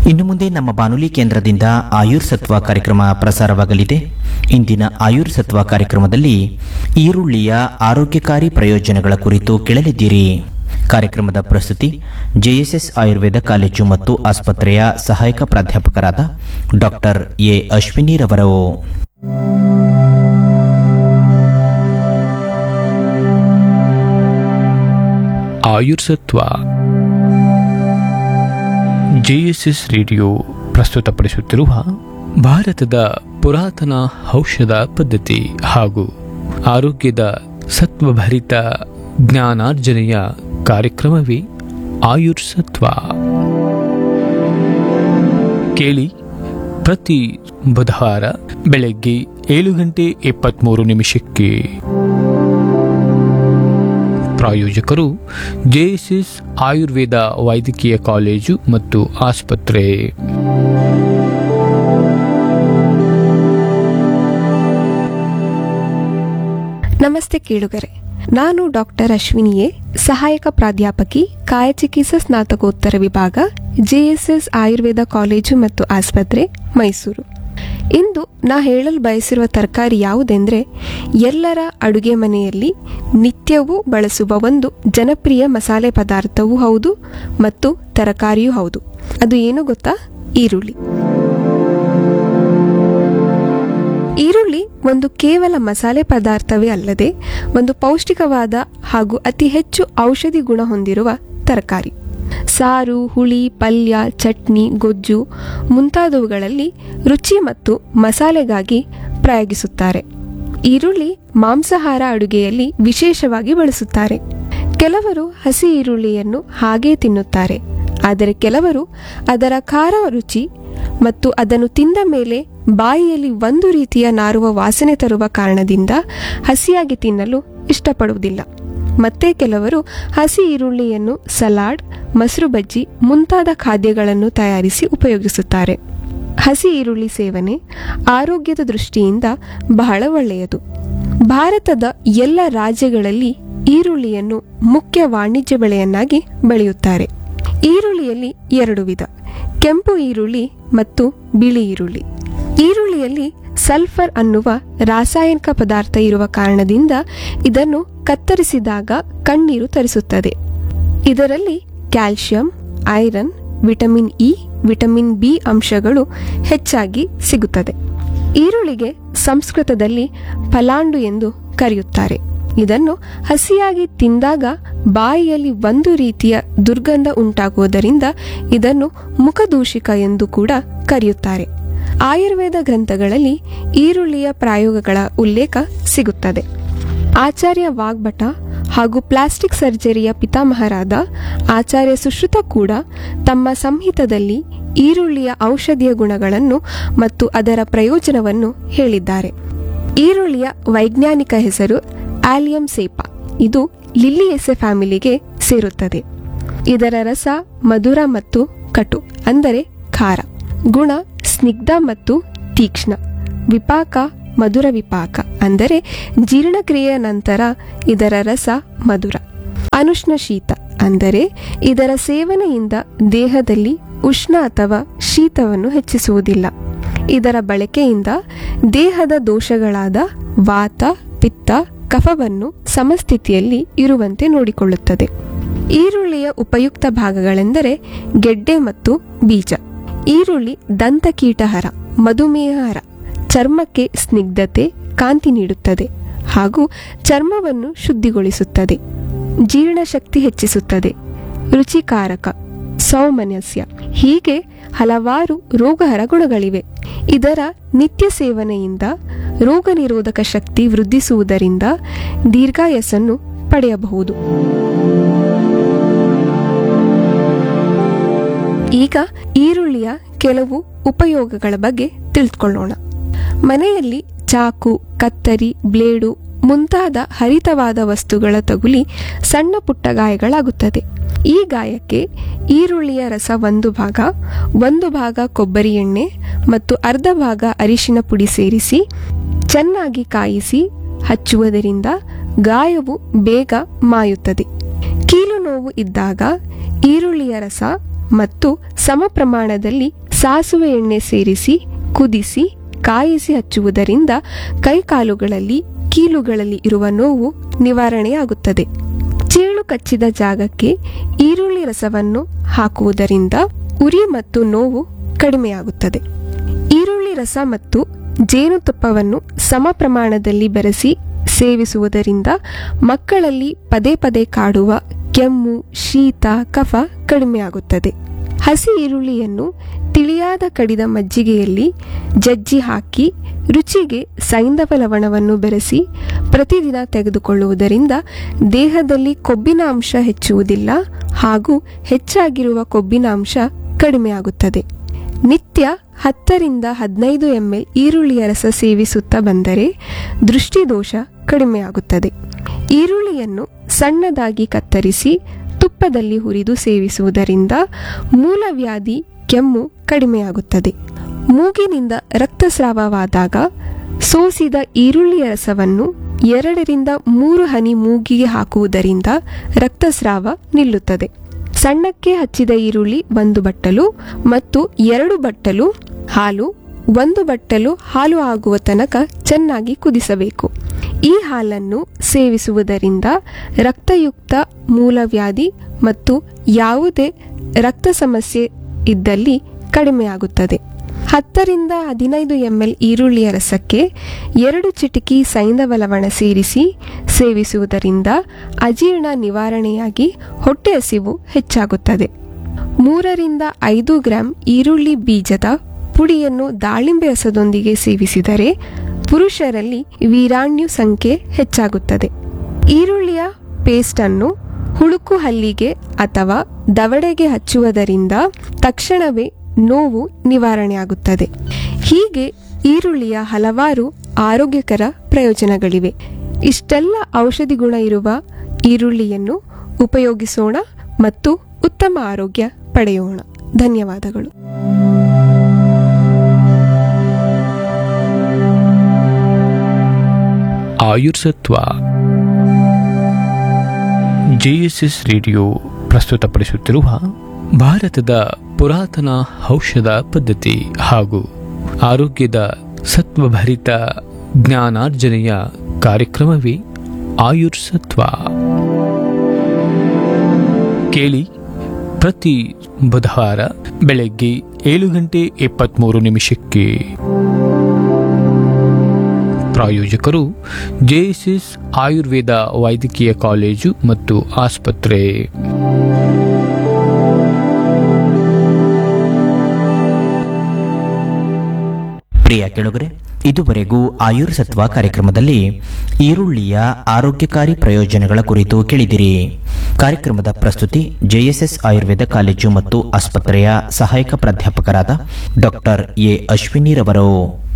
ಇನ್ನು ಮುಂದೆ ನಮ್ಮ ಬಾನುಲಿ ಕೇಂದ್ರದಿಂದ ಆಯುರ್ ಸತ್ವ ಕಾರ್ಯಕ್ರಮ ಪ್ರಸಾರವಾಗಲಿದೆ ಇಂದಿನ ಆಯುರ್ ಸತ್ವ ಕಾರ್ಯಕ್ರಮದಲ್ಲಿ ಈರುಳ್ಳಿಯ ಆರೋಗ್ಯಕಾರಿ ಪ್ರಯೋಜನಗಳ ಕುರಿತು ಕೇಳಲಿದ್ದೀರಿ ಕಾರ್ಯಕ್ರಮದ ಪ್ರಸ್ತುತಿ ಜೆಎಸ್ಎಸ್ ಆಯುರ್ವೇದ ಕಾಲೇಜು ಮತ್ತು ಆಸ್ಪತ್ರೆಯ ಸಹಾಯಕ ಪ್ರಾಧ್ಯಾಪಕರಾದ ಡಾಕ್ಟರ್ ಎ ಅಶ್ವಿನಿರವರು ಆಯುರ್ಸತ್ವ ಜೆಎಸ್ಎಸ್ ರೇಡಿಯೋ ಪ್ರಸ್ತುತಪಡಿಸುತ್ತಿರುವ ಭಾರತದ ಪುರಾತನ ಔಷಧ ಪದ್ಧತಿ ಹಾಗೂ ಆರೋಗ್ಯದ ಸತ್ವಭರಿತ ಜ್ಞಾನಾರ್ಜನೆಯ ಕಾರ್ಯಕ್ರಮವೇ ಆಯುರ್ಸತ್ವ ಕೇಳಿ ಪ್ರತಿ ಬುಧವಾರ ಬೆಳಗ್ಗೆ ಏಳು ಗಂಟೆ ಇಪ್ಪತ್ತ್ಮೂರು ನಿಮಿಷಕ್ಕೆ ಪ್ರಾಯೋಜಕರು ಜೆಎಸ್ಎಸ್ ಆಯುರ್ವೇದ ವೈದ್ಯಕೀಯ ಕಾಲೇಜು ಮತ್ತು ಆಸ್ಪತ್ರೆ ನಮಸ್ತೆ ಕೇಳುಗರೆ ನಾನು ಡಾಕ್ಟರ್ ಅಶ್ವಿನಿಯೇ ಸಹಾಯಕ ಪ್ರಾಧ್ಯಾಪಕಿ ಕಾಯಚಿಕಿತ್ಸಾ ಸ್ನಾತಕೋತ್ತರ ವಿಭಾಗ ಜೆಎಸ್ಎಸ್ ಆಯುರ್ವೇದ ಕಾಲೇಜು ಮತ್ತು ಆಸ್ಪತ್ರೆ ಮೈಸೂರು ಇಂದು ನಾ ಹೇಳಲು ಬಯಸಿರುವ ತರಕಾರಿ ಯಾವುದೆಂದರೆ ಎಲ್ಲರ ಅಡುಗೆ ಮನೆಯಲ್ಲಿ ನಿತ್ಯವೂ ಬಳಸುವ ಒಂದು ಜನಪ್ರಿಯ ಮಸಾಲೆ ಪದಾರ್ಥವೂ ಹೌದು ಮತ್ತು ತರಕಾರಿಯೂ ಹೌದು ಅದು ಏನು ಗೊತ್ತಾ ಈರುಳ್ಳಿ ಈರುಳ್ಳಿ ಒಂದು ಕೇವಲ ಮಸಾಲೆ ಪದಾರ್ಥವೇ ಅಲ್ಲದೆ ಒಂದು ಪೌಷ್ಟಿಕವಾದ ಹಾಗೂ ಅತಿ ಹೆಚ್ಚು ಔಷಧಿ ಗುಣ ಹೊಂದಿರುವ ತರಕಾರಿ ಸಾರು ಹುಳಿ ಪಲ್ಯ ಚಟ್ನಿ ಗೊಜ್ಜು ಮುಂತಾದವುಗಳಲ್ಲಿ ರುಚಿ ಮತ್ತು ಮಸಾಲೆಗಾಗಿ ಪ್ರಯೋಗಿಸುತ್ತಾರೆ ಈರುಳ್ಳಿ ಮಾಂಸಾಹಾರ ಅಡುಗೆಯಲ್ಲಿ ವಿಶೇಷವಾಗಿ ಬಳಸುತ್ತಾರೆ ಕೆಲವರು ಹಸಿ ಈರುಳ್ಳಿಯನ್ನು ಹಾಗೇ ತಿನ್ನುತ್ತಾರೆ ಆದರೆ ಕೆಲವರು ಅದರ ಖಾರ ರುಚಿ ಮತ್ತು ಅದನ್ನು ತಿಂದ ಮೇಲೆ ಬಾಯಿಯಲ್ಲಿ ಒಂದು ರೀತಿಯ ನಾರುವ ವಾಸನೆ ತರುವ ಕಾರಣದಿಂದ ಹಸಿಯಾಗಿ ತಿನ್ನಲು ಇಷ್ಟಪಡುವುದಿಲ್ಲ ಮತ್ತೆ ಕೆಲವರು ಹಸಿ ಈರುಳ್ಳಿಯನ್ನು ಸಲಾಡ್ ಮೊಸರು ಬಜ್ಜಿ ಮುಂತಾದ ಖಾದ್ಯಗಳನ್ನು ತಯಾರಿಸಿ ಉಪಯೋಗಿಸುತ್ತಾರೆ ಹಸಿ ಈರುಳ್ಳಿ ಸೇವನೆ ಆರೋಗ್ಯದ ದೃಷ್ಟಿಯಿಂದ ಬಹಳ ಒಳ್ಳೆಯದು ಭಾರತದ ಎಲ್ಲ ರಾಜ್ಯಗಳಲ್ಲಿ ಈರುಳ್ಳಿಯನ್ನು ಮುಖ್ಯ ವಾಣಿಜ್ಯ ಬೆಳೆಯನ್ನಾಗಿ ಬೆಳೆಯುತ್ತಾರೆ ಈರುಳ್ಳಿಯಲ್ಲಿ ಎರಡು ವಿಧ ಕೆಂಪು ಈರುಳ್ಳಿ ಮತ್ತು ಬಿಳಿ ಈರುಳ್ಳಿ ಈರುಳ್ಳಿಯಲ್ಲಿ ಸಲ್ಫರ್ ಅನ್ನುವ ರಾಸಾಯನಿಕ ಪದಾರ್ಥ ಇರುವ ಕಾರಣದಿಂದ ಇದನ್ನು ಕತ್ತರಿಸಿದಾಗ ಕಣ್ಣೀರು ತರಿಸುತ್ತದೆ ಇದರಲ್ಲಿ calcium iron vitamin E vitamin B ಅಂಶಗಳು ಹೆಚ್ಚಾಗಿ ಸಿಗುತ್ತದೆ ಈರುಳ್ಳಿಗೆ ಸಂಸ್ಕೃತದಲ್ಲಿ ಫಲಾಂಡು ಎಂದು ಕರೆಯುತ್ತಾರೆ ಇದನ್ನು ಹಸಿಯಾಗಿ ತಿಂದಾಗ ಬಾಯಿಯಲ್ಲಿ ಒಂದು ರೀತಿಯ ದುರ್ಗಂಧ ಉಂಟಾಗುವುದರಿಂದ ಇದನ್ನು ಮುಖದೂಷಿಕ ಎಂದು ಕೂಡ ಕರೆಯುತ್ತಾರೆ ಆಯುರ್ವೇದ ಗ್ರಂಥಗಳಲ್ಲಿ ಈರುಳ್ಳಿಯ ಪ್ರಯೋಗಗಳ ಉಲ್ಲೇಖ ಸಿಗುತ್ತದೆ ಆಚಾರ್ಯ ವಾಗ್ಭಟ ಹಾಗೂ ಪ್ಲಾಸ್ಟಿಕ್ ಸರ್ಜರಿಯ ಪಿತಾಮಹರಾದ ಆಚಾರ್ಯ ಸುಶ್ರುತ ಕೂಡ ತಮ್ಮ ಸಂಹಿತದಲ್ಲಿ ಈರುಳ್ಳಿಯ ಔಷಧಿಯ ಗುಣಗಳನ್ನು ಮತ್ತು ಅದರ ಪ್ರಯೋಜನವನ್ನು ಹೇಳಿದ್ದಾರೆ ಈರುಳ್ಳಿಯ ವೈಜ್ಞಾನಿಕ ಹೆಸರು ಆಲಿಯಂ ಸೇಪಾ ಇದು ಲಿಲ್ಲಿಯೆಸೆ ಫ್ಯಾಮಿಲಿಗೆ ಸೇರುತ್ತದೆ ಇದರ ರಸ ಮಧುರ ಮತ್ತು ಕಟು ಅಂದರೆ ಖಾರ ಗುಣ ಸ್ನಿಗ್ಧ ಮತ್ತು ತೀಕ್ಷ್ಣ ವಿಪಾಕ ಮಧುರ ವಿಪಾಕ ಅಂದರೆ ಜೀರ್ಣಕ್ರಿಯೆಯ ನಂತರ ಇದರ ರಸ ಮಧುರ ಅನುಷ್ಣ ಶೀತ ಅಂದರೆ ಇದರ ಸೇವನೆಯಿಂದ ದೇಹದಲ್ಲಿ ಉಷ್ಣ ಅಥವಾ ಶೀತವನ್ನು ಹೆಚ್ಚಿಸುವುದಿಲ್ಲ ಇದರ ಬಳಕೆಯಿಂದ ದೇಹದ ದೋಷಗಳಾದ ವಾತ ಪಿತ್ತ ಕಫವನ್ನು ಸಮಸ್ಥಿತಿಯಲ್ಲಿ ಇರುವಂತೆ ನೋಡಿಕೊಳ್ಳುತ್ತದೆ ಈರುಳ್ಳಿಯ ಉಪಯುಕ್ತ ಭಾಗಗಳೆಂದರೆ ಗೆಡ್ಡೆ ಮತ್ತು ಬೀಜ ಈರುಳ್ಳಿ ದಂತಕೀಟಹರ ಮಧುಮೇಹಹರ ಚರ್ಮಕ್ಕೆ ಸ್ನಿಗ್ಧತೆ ಕಾಂತಿ ನೀಡುತ್ತದೆ ಹಾಗೂ ಚರ್ಮವನ್ನು ಶುದ್ಧಿಗೊಳಿಸುತ್ತದೆ ಜೀರ್ಣಶಕ್ತಿ ಹೆಚ್ಚಿಸುತ್ತದೆ ರುಚಿಕಾರಕ ಸೌಮನಸ್ಯ ಹೀಗೆ ಹಲವಾರು ರೋಗಹರ ಗುಣಗಳಿವೆ ಇದರ ನಿತ್ಯ ಸೇವನೆಯಿಂದ ರೋಗ ನಿರೋಧಕ ಶಕ್ತಿ ವೃದ್ಧಿಸುವುದರಿಂದ ದೀರ್ಘಾಯಸ್ಸನ್ನು ಪಡೆಯಬಹುದು ಈಗ ಈರುಳ್ಳಿಯ ಕೆಲವು ಉಪಯೋಗಗಳ ಬಗ್ಗೆ ತಿಳಿದುಕೊಳ್ಳೋಣ ಮನೆಯಲ್ಲಿ ಚಾಕು ಕತ್ತರಿ ಬ್ಲೇಡು ಮುಂತಾದ ಹರಿತವಾದ ವಸ್ತುಗಳ ತಗುಲಿ ಸಣ್ಣ ಪುಟ್ಟ ಗಾಯಗಳಾಗುತ್ತದೆ ಈ ಗಾಯಕ್ಕೆ ಈರುಳ್ಳಿಯ ರಸ ಒಂದು ಭಾಗ ಒಂದು ಭಾಗ ಕೊಬ್ಬರಿ ಎಣ್ಣೆ ಮತ್ತು ಅರ್ಧ ಭಾಗ ಅರಿಶಿನ ಪುಡಿ ಸೇರಿಸಿ ಚೆನ್ನಾಗಿ ಕಾಯಿಸಿ ಹಚ್ಚುವುದರಿಂದ ಗಾಯವು ಬೇಗ ಮಾಯುತ್ತದೆ ಕೀಲು ನೋವು ಇದ್ದಾಗ ಈರುಳ್ಳಿಯ ರಸ ಮತ್ತು ಸಮ ಪ್ರಮಾಣದಲ್ಲಿ ಸಾಸುವೆ ಎಣ್ಣೆ ಸೇರಿಸಿ ಕುದಿಸಿ ಕಾಯಿಸಿ ಹಚ್ಚುವುದರಿಂದ ಕೈಕಾಲುಗಳಲ್ಲಿ ಕೀಲುಗಳಲ್ಲಿ ಇರುವ ನೋವು ನಿವಾರಣೆಯಾಗುತ್ತದೆ ಚೇಳು ಕಚ್ಚಿದ ಜಾಗಕ್ಕೆ ಈರುಳ್ಳಿ ರಸವನ್ನು ಹಾಕುವುದರಿಂದ ಉರಿ ಮತ್ತು ನೋವು ಕಡಿಮೆಯಾಗುತ್ತದೆ ಈರುಳ್ಳಿ ರಸ ಮತ್ತು ಜೇನುತುಪ್ಪವನ್ನು ಸಮ ಪ್ರಮಾಣದಲ್ಲಿ ಬೆರೆಸಿ ಸೇವಿಸುವುದರಿಂದ ಮಕ್ಕಳಲ್ಲಿ ಪದೇ ಪದೇ ಕಾಡುವ ಕೆಮ್ಮು ಶೀತ ಕಫ ಕಡಿಮೆಯಾಗುತ್ತದೆ ಹಸಿ ಈರುಳ್ಳಿಯನ್ನು ತಿಳಿಯಾದ ಕಡಿದ ಮಜ್ಜಿಗೆಯಲ್ಲಿ ಜಜ್ಜಿ ಹಾಕಿ ರುಚಿಗೆ ಸೈಂಧವ ಲವಣವನ್ನು ಬೆರೆಸಿ ಪ್ರತಿದಿನ ತೆಗೆದುಕೊಳ್ಳುವುದರಿಂದ ದೇಹದಲ್ಲಿ ಕೊಬ್ಬಿನ ಅಂಶ ಹೆಚ್ಚುವುದಿಲ್ಲ ಹಾಗೂ ಹೆಚ್ಚಾಗಿರುವ ಕೊಬ್ಬಿನ ಅಂಶ ಕಡಿಮೆಯಾಗುತ್ತದೆ ನಿತ್ಯ ಹತ್ತರಿಂದ ಹದಿನೈದು ಎಂಎಲ್ ಈರುಳ್ಳಿಯ ರಸ ಸೇವಿಸುತ್ತಾ ಬಂದರೆ ದೃಷ್ಟಿದೋಷ ಕಡಿಮೆಯಾಗುತ್ತದೆ ಈರುಳ್ಳಿಯನ್ನು ಸಣ್ಣದಾಗಿ ಕತ್ತರಿಸಿ ತುಪ್ಪದಲ್ಲಿ ಹುರಿದು ಸೇವಿಸುವುದರಿಂದ ಮೂಲವ್ಯಾಧಿ ಕೆಮ್ಮು ಕಡಿಮೆಯಾಗುತ್ತದೆ ಮೂಗಿನಿಂದ ರಕ್ತಸ್ರಾವವಾದಾಗ ಸೋಸಿದ ಈರುಳ್ಳಿಯ ರಸವನ್ನು ಎರಡರಿಂದ ಮೂರು ಹನಿ ಮೂಗಿಗೆ ಹಾಕುವುದರಿಂದ ರಕ್ತಸ್ರಾವ ನಿಲ್ಲುತ್ತದೆ ಸಣ್ಣಕ್ಕೆ ಹಚ್ಚಿದ ಈರುಳ್ಳಿ ಒಂದು ಬಟ್ಟಲು ಮತ್ತು ಎರಡು ಬಟ್ಟಲು ಹಾಲು ಒಂದು ಬಟ್ಟಲು ಹಾಲು ಆಗುವ ತನಕ ಚೆನ್ನಾಗಿ ಕುದಿಸಬೇಕು ಈ ಹಾಲನ್ನು ಸೇವಿಸುವುದರಿಂದ ರಕ್ತಯುಕ್ತ ಮೂಲವ್ಯಾಧಿ ಮತ್ತು ಯಾವುದೇ ರಕ್ತ ಸಮಸ್ಯೆ ಇದ್ದಲ್ಲಿ ಕಡಿಮೆಯಾಗುತ್ತದೆ ಹತ್ತರಿಂದ ಹದಿನೈದು ಎಂಎಲ್ ಈರುಳ್ಳಿಯ ರಸಕ್ಕೆ ಎರಡು ಚಿಟಿಕಿ ಸೈಂಧವ ಲವಣ ಸೇರಿಸಿ ಸೇವಿಸುವುದರಿಂದ ಅಜೀರ್ಣ ನಿವಾರಣೆಯಾಗಿ ಹೊಟ್ಟೆ ಹಸಿವು ಹೆಚ್ಚಾಗುತ್ತದೆ ಮೂರರಿಂದ ಐದು ಗ್ರಾಂ ಈರುಳ್ಳಿ ಬೀಜದ ಪುಡಿಯನ್ನು ದಾಳಿಂಬೆ ರಸದೊಂದಿಗೆ ಸೇವಿಸಿದರೆ ಪುರುಷರಲ್ಲಿ ವೀರಾಣ್ಯು ಸಂಖ್ಯೆ ಹೆಚ್ಚಾಗುತ್ತದೆ ಈರುಳ್ಳಿಯ ಪೇಸ್ಟ್ ಅನ್ನು ಹುಳುಕು ಹಲ್ಲಿಗೆ ಅಥವಾ ದವಡೆಗೆ ಹಚ್ಚುವುದರಿಂದ ತಕ್ಷಣವೇ ನೋವು ನಿವಾರಣೆಯಾಗುತ್ತದೆ ಹೀಗೆ ಈರುಳ್ಳಿಯ ಹಲವಾರು ಆರೋಗ್ಯಕರ ಪ್ರಯೋಜನಗಳಿವೆ ಇಷ್ಟೆಲ್ಲ ಔಷಧಿ ಗುಣ ಇರುವ ಈರುಳ್ಳಿಯನ್ನು ಉಪಯೋಗಿಸೋಣ ಮತ್ತು ಉತ್ತಮ ಆರೋಗ್ಯ ಪಡೆಯೋಣ ಧನ್ಯವಾದಗಳು ಆಯುರ್ಸತ್ವ ಜೆಎಸ್ಎಸ್ ರೇಡಿಯೋ ಪ್ರಸ್ತುತಪಡಿಸುತ್ತಿರುವ ಭಾರತದ ಪುರಾತನ ಔಷಧ ಪದ್ಧತಿ ಹಾಗೂ ಆರೋಗ್ಯದ ಸತ್ವಭರಿತ ಜ್ಞಾನಾರ್ಜನೆಯ ಕಾರ್ಯಕ್ರಮವೇ ಆಯುರ್ಸತ್ವ ಕೇಳಿ ಪ್ರತಿ ಬುಧವಾರ ಬೆಳಗ್ಗೆ ಏಳು ಗಂಟೆ ಎಪ್ಪತ್ತ್ಮೂರು ನಿಮಿಷಕ್ಕೆ ಪ್ರಾಯೋಜಕರು ಜೆಎಸ್ಎಸ್ ಆಯುರ್ವೇದ ವೈದ್ಯಕೀಯ ಕಾಲೇಜು ಮತ್ತು ಆಸ್ಪತ್ರೆ ಪ್ರಿಯ ಕೆಳಗರೆ ಇದುವರೆಗೂ ಆಯುರ್ಸತ್ವ ಕಾರ್ಯಕ್ರಮದಲ್ಲಿ ಈರುಳ್ಳಿಯ ಆರೋಗ್ಯಕಾರಿ ಪ್ರಯೋಜನಗಳ ಕುರಿತು ಕೇಳಿದಿರಿ ಕಾರ್ಯಕ್ರಮದ ಪ್ರಸ್ತುತಿ ಜೆಎಸ್ಎಸ್ ಆಯುರ್ವೇದ ಕಾಲೇಜು ಮತ್ತು ಆಸ್ಪತ್ರೆಯ ಸಹಾಯಕ ಪ್ರಾಧ್ಯಾಪಕರಾದ ಡಾಕ್ಟರ್ ಎ ಅಶ್ವಿನಿರವರು